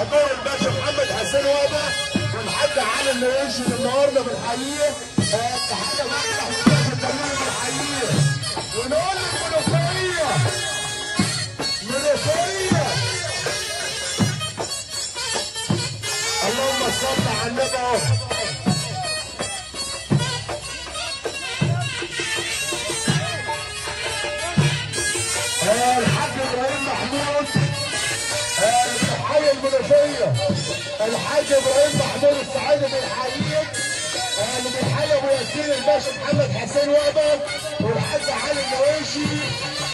بحضور الباشا محمد حسين وابا والحاج علي النويشي اللي النهارده بنحييه آه، تحيه مفتح والباشا تميم بنحييه ونقول المنوفيه منوفيه اللهم صل على النبي اهو آه، الحاج ابراهيم محمود آه، الحي المنوفيه الحاج ابراهيم محمود السعيدي بيحييك آه، اللي بيحيي ابو ياسين الباشا محمد حسين وهبه والحاج علي النويشي